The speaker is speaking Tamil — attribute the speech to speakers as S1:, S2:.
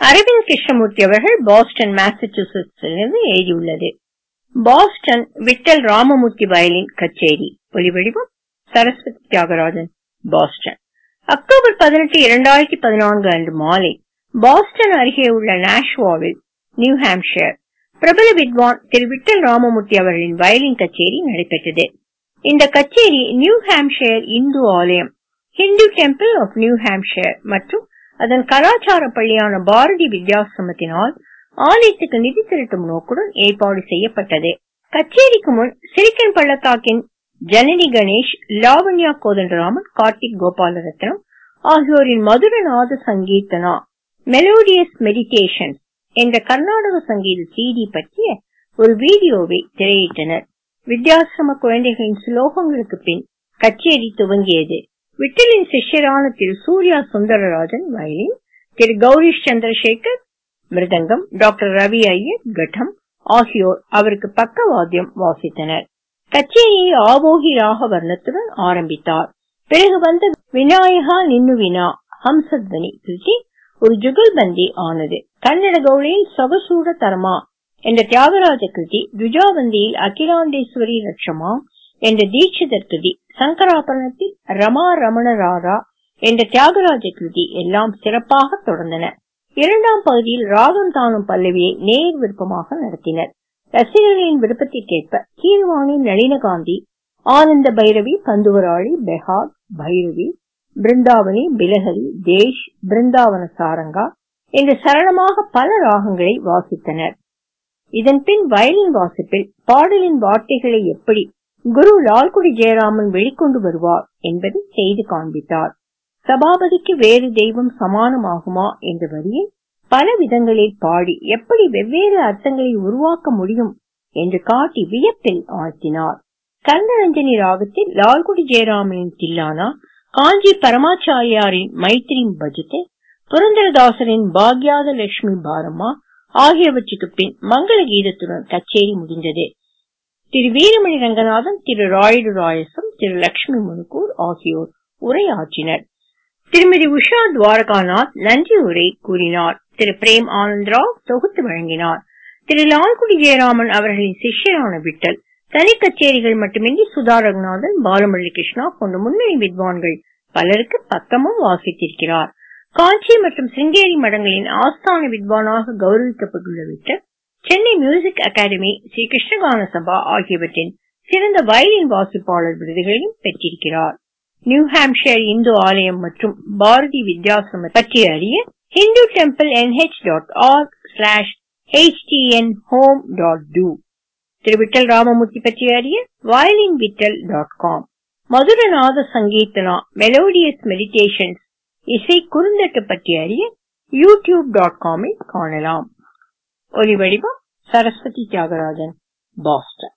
S1: அரவிந்த் கிருஷ்ணமூர்த்தி அவர்கள் பாஸ்டன் மாசச்சூசெட்ஸிலிருந்து எழுதியுள்ளது பாஸ்டன் விட்டல் ராமமூர்த்தி வயலின் கச்சேரி ஒலிவடிவம் சரஸ்வதி தியாகராஜன் பாஸ்டன் அக்டோபர் பதினெட்டு இரண்டாயிரத்தி பதினான்கு அன்று மாலை பாஸ்டன் அருகே உள்ள நாஷ்வாவில் நியூ ஹாம்ஷயர் பிரபல வித்வான் திரு விட்டல் ராமமூர்த்தி அவர்களின் வயலின் கச்சேரி நடைபெற்றது இந்த கச்சேரி நியூ ஹாம்ஷயர் இந்து ஆலயம் Hindu temple of New Hampshire மற்றும் அதன் கலாச்சார பள்ளியான பாரதி வித்யாசிரமத்தினால் ஆலயத்துக்கு நிதி திரட்டும் நோக்குடன் ஏற்பாடு செய்யப்பட்டது கச்சேரிக்கு முன் சிரிக்கன் பள்ளத்தாக்கின் ஜனனி கணேஷ் லாவண்யா கோதண்டராமன் கார்த்திக் கோபாலரத்னம் ஆகியோரின் மதுரநாத சங்கீர்த்தனா மெலோடியஸ் மெடிடேஷன் என்ற கர்நாடக சங்கீத சிடி பற்றிய ஒரு வீடியோவை திரையிட்டனர் வித்யாசிரம குழந்தைகளின் சுலோகங்களுக்கு பின் கச்சேரி துவங்கியது விட்டலின் சிஷ்யரான திரு சூர்யா சுந்தரராஜன் வயலின் திரு கௌரிஷ் சந்திரசேகர் மிருதங்கம் டாக்டர் ரவி ஐயர் கட்டம் ஆகியோர் அவருக்கு பக்கவாத்தியம் வாசித்தனர் கச்சேரியை ஆவோகி ராக வர்ணத்துடன் ஆரம்பித்தார் பிறகு வந்த விநாயகா நின்னு வினா ஹம்சத்வனி கிருதி ஒரு ஜுகல்பந்தி ஆனது கன்னட கௌளியில் சொகசூட தரமா என்ற தியாகராஜ கிருதி துஜாவந்தியில் அகிலாண்டேஸ்வரி லட்சமா என்ற தீட்சிதர் கிருதி சங்கராபரணத்தில் ரமா ரமண ராரா என்ற தியாகராஜ கிருதி எல்லாம் சிறப்பாக தொடர்ந்தன இரண்டாம் பகுதியில் ராகம் தானும் பல்லவியை நேர் விருப்பமாக நடத்தினர் ரசிகர்களின் விருப்பத்திற்கேற்ப கீழ்வாணி நளினகாந்தி ஆனந்த பைரவி கந்துவராளி பெஹார் பைரவி பிருந்தாவனி பிலஹரி தேஷ் பிருந்தாவன சாரங்கா என்று சரளமாக பல ராகங்களை வாசித்தனர் இதன் பின் வயலின் வாசிப்பில் பாடலின் வார்த்தைகளை எப்படி குரு லால்குடி ஜெயராமன் வெளிக்கொண்டு வருவார் என்பதை செய்து காண்பித்தார் சபாபதிக்கு வேறு தெய்வம் சமானமாகுமா என்ற வரியை பல விதங்களில் பாடி எப்படி வெவ்வேறு அர்த்தங்களை உருவாக்க முடியும் என்று காட்டி வியப்பில் ஆழ்த்தினார் கர்ணரஞ்சனி ராகத்தில் லால்குடி ஜெயராமனின் தில்லானா காஞ்சி பரமாச்சாரியாரின் மைத்திரி பஜத்தை புரந்தரதாசரின் பாக்யாத லட்சுமி பாரம்மா ஆகியவற்றுக்கு பின் மங்கள கீதத்துடன் கச்சேரி முடிந்தது திரு வீரமணி ரங்கநாதன் திரு ராயுடு ராயசம் திரு லட்சுமி முனுக்கூர் ஆகியோர் உரையாற்றினர் திருமதி உஷா துவாரகாநாத் நன்றி உரை கூறினார் திரு பிரேம் ஆனந்த்ராவ் தொகுத்து வழங்கினார் திரு லால்குடி ஜெயராமன் அவர்களின் சிஷ்யரான விட்டல் தனி கச்சேரிகள் மட்டுமின்றி சுதா ரகுநாதன் பாலமுரளி கிருஷ்ணா போன்ற முன்னணி வித்வான்கள் பலருக்கு பக்கமும் வாசித்திருக்கிறார் காஞ்சி மற்றும் சிங்கேரி மடங்களின் ஆஸ்தான வித்வானாக கௌரவிக்கப்பட்டுள்ள விட்டல் சென்னை மியூசிக் அகாடமி ஸ்ரீ கிருஷ்ணகான சபா ஆகியவற்றின் சிறந்த வயலின் வாசிப்பாளர் விருதுகளையும் பெற்றிருக்கிறார் நியூ ஹாம்ஷயர் இந்து ஆலயம் மற்றும் பாரதி வித்யாசிரம பற்றி அறிய Hindu temple NH dot org slash HTN home dot two திரு விட்டல் ராமமூர்த்தி பற்றி அறிய violin Vittal dot com Madhuranada Sankeerthana melodious meditations இசை குறுந்தட்டு பற்றி அறிய யூடியூப் டாட் காமில் காணலாம் ஒலி வடிவம் சரஸ்வதி தியாகராஜன் பாஸ்டன்